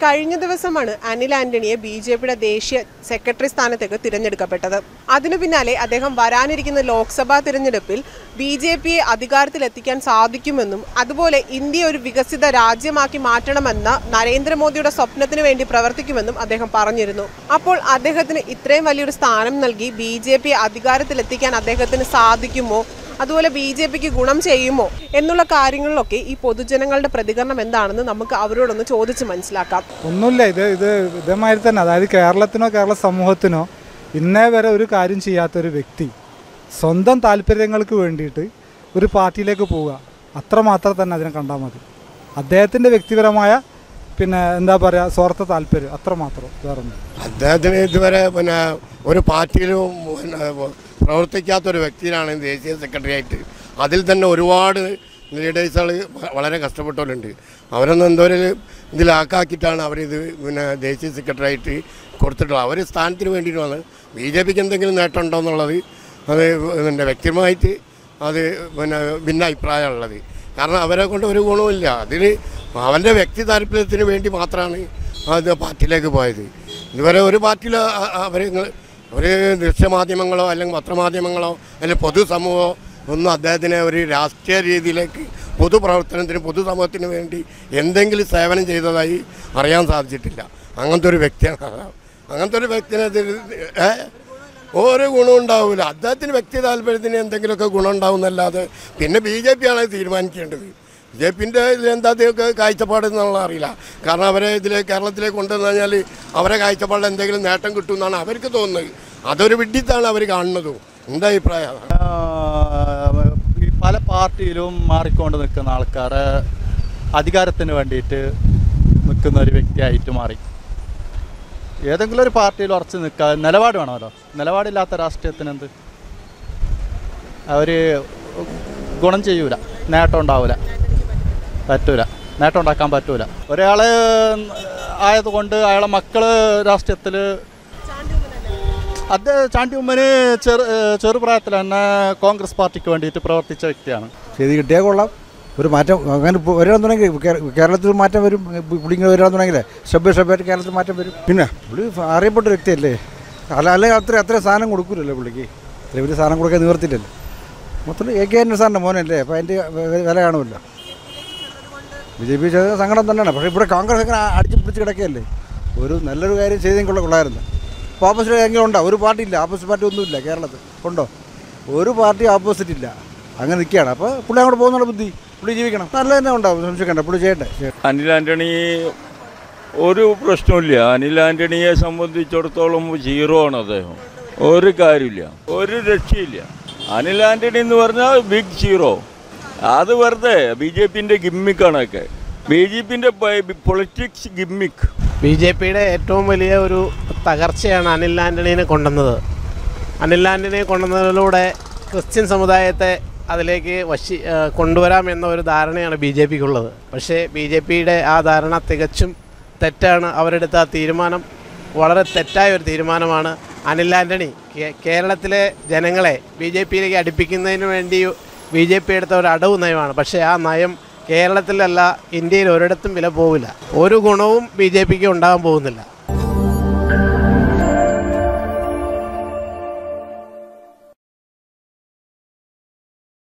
കഴിഞ്ഞ ദിവസമാണ് Anil ആന്റണിയെ B J പിയുടെ ദേശീയ സെക്രട്ടറി സ്ഥാനത്തേക്ക് തിരഞ്ഞെടുക്കപ്പെട്ടത് അതിനു പിന്നാലെ അദ്ദേഹം വരാനിരിക്കുന്ന ലോക്സഭാ തിരഞ്ഞെടുപ്പിൽ ബി ജെ പിയെ അധികാരത്തിലെത്തിക്കാൻ സാധിക്കുമെന്നും അതുപോലെ ഇന്ത്യ ഒരു വികസിത രാജ്യമാക്കി മാറ്റണമെന്ന നരേന്ദ്രമോദിയുടെ സ്വപ്നത്തിന് വേണ്ടി പ്രവർത്തിക്കുമെന്നും അദ്ദേഹം പറഞ്ഞിരുന്നു അപ്പോൾ അദ്ദേഹത്തിന് ഇത്രയും വലിയൊരു സ്ഥാനം നൽകി ബി ജെ പിയെ അധികാരത്തിലെത്തിക്കാൻ അദ്ദേഹത്തിന് സാധിക്കുമോ അതുപോലെ ബി ജെ പിക്ക് ഗുണം ചെയ്യുമോ എന്നുള്ള കാര്യങ്ങളിലൊക്കെ ഈ പൊതുജനങ്ങളുടെ പ്രതികരണം എന്താണെന്ന് നമുക്ക് അവരോടൊന്ന് ചോദിച്ച് മനസ്സിലാക്കാം ഒന്നുമില്ല ഇത് ഇത് ഇതേമാതിരി തന്നെ അതായത് കേരളത്തിനോ കേരള സമൂഹത്തിനോ ഇന്നേ വരെ ഒരു കാര്യം ചെയ്യാത്തൊരു വ്യക്തി സ്വന്തം താല്പര്യങ്ങൾക്ക് വേണ്ടിയിട്ട് ഒരു പാർട്ടിയിലേക്ക് പോവുക അത്രമാത്രം തന്നെ അതിനെ കണ്ടാൽ മതി അദ്ദേഹത്തിൻ്റെ വ്യക്തിപരമായ പിന്നെ എന്താ പറയുക സ്വാർത്ഥ താല്പര്യം അത്രമാത്രം വേറൊന്നും അദ്ദേഹത്തിന് ഇതുവരെ പിന്നെ ഒരു പാർട്ടിയിലും പിന്നെ പ്രവർത്തിക്കാത്തൊരു വ്യക്തിയാണ് ദേശീയ സെക്രട്ടറി ആയിട്ട് അതിൽ തന്നെ ഒരുപാട് ലീഡേഴ്സുകൾ വളരെ കഷ്ടപ്പെട്ടവരുണ്ട് അവരൊന്നും എന്തോ ഒരു ഇതിലാക്കാക്കിയിട്ടാണ് അവരിത് പിന്നെ ദേശീയ സെക്രട്ടറി ആയിട്ട് കൊടുത്തിട്ടുള്ളത് അവർ സ്ഥാനത്തിന് വേണ്ടിയിട്ടാണ് ബി ജെ പിക്ക് എന്തെങ്കിലും നേട്ടം ഉണ്ടോ എന്നുള്ളത് അത് പിന്നെ വ്യക്തിപരമായിട്ട് അത് പിന്നെ ഭിന്ന അഭിപ്രായമുള്ളത് കാരണം അവരെ കൊണ്ട് ഒരു ഗുണവുമില്ല അതിന് അവൻ്റെ വ്യക്തി താല്പര്യത്തിന് വേണ്ടി മാത്രമാണ് അത് പാർട്ടിയിലേക്ക് പോയത് ഇതുവരെ ഒരു പാർട്ടിയിൽ അവർ ഒരു ദൃശ്യമാധ്യമങ്ങളോ അല്ലെങ്കിൽ പത്രമാധ്യമങ്ങളോ അല്ലെങ്കിൽ പൊതുസമൂഹമോ ഒന്നും അദ്ദേഹത്തിനെ ഒരു രാഷ്ട്രീയ രീതിയിലേക്ക് പൊതുപ്രവർത്തനത്തിന് പൊതുസമൂഹത്തിന് വേണ്ടി എന്തെങ്കിലും സേവനം ചെയ്തതായി അറിയാൻ സാധിച്ചിട്ടില്ല അങ്ങനത്തെ ഒരു വ്യക്തിയാണ് അങ്ങനത്തെ ഒരു വ്യക്തിനെ ഇതിൽ ഏ? ഒരു ഗുണം ഉണ്ടാവില്ല അദ്ദേഹത്തിന് വ്യക്തി താല്പര്യത്തിന് എന്തെങ്കിലുമൊക്കെ ഗുണം ഉണ്ടാവുന്നല്ലാതെ പിന്നെ ബി ജെ പി ആണ് അത് തീരുമാനിക്കേണ്ടത് ബി ജെ പിൻ്റെ ഇതിലെന്താ ഇതൊക്കെ കാഴ്ചപ്പാട് എന്നുള്ള അറിയില്ല കാരണം അവരെ ഇതിൽ കേരളത്തിലേക്ക് കൊണ്ടുവന്നു കഴിഞ്ഞാൽ അവരെ കാഴ്ചപ്പാടിൽ എന്തെങ്കിലും നേട്ടം കിട്ടും എന്നാണ് അവർക്ക് തോന്നുന്നത് അതൊരു വിഡ്ഢിത്താണ് അവർ കാണുന്നതും എന്താ അഭിപ്രായം ആഹ് ഈ പല പാർട്ടിയിലും മാറിക്കൊണ്ട് നിൽക്കുന്ന ആൾക്കാരെ അധികാരത്തിന് വേണ്ടിയിട്ട് നിൽക്കുന്ന ഒരു വ്യക്തിയായിട്ട് മാറി ഏതെങ്കിലും ഒരു പാർട്ടിയിൽ ഉറച്ച് നിൽക്കുക നിലപാട് വേണമല്ലോ നിലപാടില്ലാത്ത രാഷ്ട്രീയത്തിന് എന്ത് അവർ ഗുണം ചെയ്യൂല നേട്ടം ഉണ്ടാവില്ല പറ്റൂല നേട്ടം ഉണ്ടാക്കാൻ പറ്റൂല ഒരാൾ ആയതുകൊണ്ട് അയാളെ മക്കള് രാഷ്ട്രീയത്തിൽ അത് ചാണ്ടി ഉമ്മന് ചെറു ചെറുപ്രായത്തിൽ തന്നെ കോൺഗ്രസ് പാർട്ടിക്ക് വേണ്ടിയിട്ട് പ്രവർത്തിച്ച വ്യക്തിയാണ് ചെയ്ത് കിട്ടിയാൽ കൊള്ളാം ഒരു മാറ്റം അങ്ങനെ ഇപ്പോൾ വരികയാണെന്നുണ്ടെങ്കിൽ കേ- കേരളത്തിൽ മാറ്റം വരും പുള്ളി ഇങ്ങനെ വരികയാണെന്നുണ്ടെങ്കിൽ സ്റ്റെപ്പ് സ്റ്റെപ്പായിട്ട് കേരളത്തിൽ മാറ്റം വരും പിന്നെ പുള്ളി അറിയപ്പെട്ട വ്യക്തിയല്ലേ അല്ല അല്ലെങ്കിൽ അത്ര അത്ര സാധനം കൊടുക്കൂലല്ലോ പുള്ളിക്ക് ഇത്ര വലിയ സാധനം കൊടുക്കാൻ നിവർത്തില്ലല്ലോ മൊത്തത്തിൽ എ കെ എൻ സാറിൻ്റെ മോനല്ലേ അപ്പോൾ അതിൻ്റെ വെ- വില കാണുമല്ലോ ബി ജെ പി ചെയ്ത സങ്കടം തന്നെയാണ് പക്ഷേ ഇവിടെ കോൺഗ്രസ് അങ്ങനെ അടിച്ച് പിടിച്ച് കിടക്കുകയല്ലേ ഒരു നല്ലൊരു കാര്യം ചെയ്തെങ്കിൽ കൊള്ളായിരുന്നു ഇപ്പോൾ ഓപ്പോസിറ്റ് എങ്കിലും ഉണ്ടോ ഒരു പാർട്ടി ഇല്ല ഓപ്പോസിറ്റ് പാർട്ടി ഒന്നുമില്ല കേരളത്തിൽ ഉണ്ടോ ഒരു പാർട്ടി ഓപ്പോസിറ്റ് ഇല്ല അങ്ങനെ നിൽക്കുകയാണ് അപ്പോൾ പുള്ളി അങ്ങോട്ട് പോകുന്നുള്ള ബുദ്ധി പുള്ളി ജീവിക്കണം നല്ല തന്നെ ഉണ്ടാവും സംശയിക്കണ്ട പുള്ളി ചെയ്യട്ടെ ചെയ്യട്ടെ. അനിൽ ആൻ്റണി ഒരു പ്രശ്നമില്ല അനിൽ ആൻ്റണിയെ സംബന്ധിച്ചിടത്തോളം സീറോ ആണ് അദ്ദേഹം ഒരു കാര്യമില്ല ഒരു രക്ഷയില്ല അനിൽ ആൻ്റണി എന്ന് പറഞ്ഞാൽ ബിഗ് സീറോ അത് വെറുതെ ബി ജെ പിൻ്റെ ഗിമ്മിക്കാണൊക്കെ ബി ജെ പിൻ്റെ പൊളിറ്റിക്സ് ഗിമ്മിക്ക് ബി ജെ പിയുടെ ഏറ്റവും വലിയ ഒരു തകർച്ചയാണ് അനിൽ ആൻ്റണീനെ കൊണ്ടുവന്നത് അനിൽ ആൻ്റണിയെ കൊണ്ടുവന്നതിലൂടെ ക്രിസ്ത്യൻ സമുദായത്തെ അതിലേക്ക് വശി ആ, കൊണ്ടുവരാം എന്ന ഒരു ധാരണയാണ് ബി ജെ പിക്കുള്ളത് പക്ഷേ ബി ജെ പിയുടെ ആ ധാരണ തികച്ചും തെറ്റാണ് അവരെടുത്ത ആ തീരുമാനം വളരെ തെറ്റായ ഒരു തീരുമാനമാണ് അനിൽ ആൻ്റണി കേ- കേരളത്തിലെ ജനങ്ങളെ ബി ജെ പിയിലേക്ക് അടുപ്പിക്കുന്നതിന് വേണ്ടി ബി ജെ പി എടുത്ത ഒരു അടവ് നയമാണ് പക്ഷേ ആ നയം കേരളത്തിലല്ല ഇന്ത്യയിൽ ഒരിടത്തും വില പോവില്ല ഒരു ഗുണവും ബി ജെ പിക്ക് ഉണ്ടാകാൻ പോകുന്നില്ല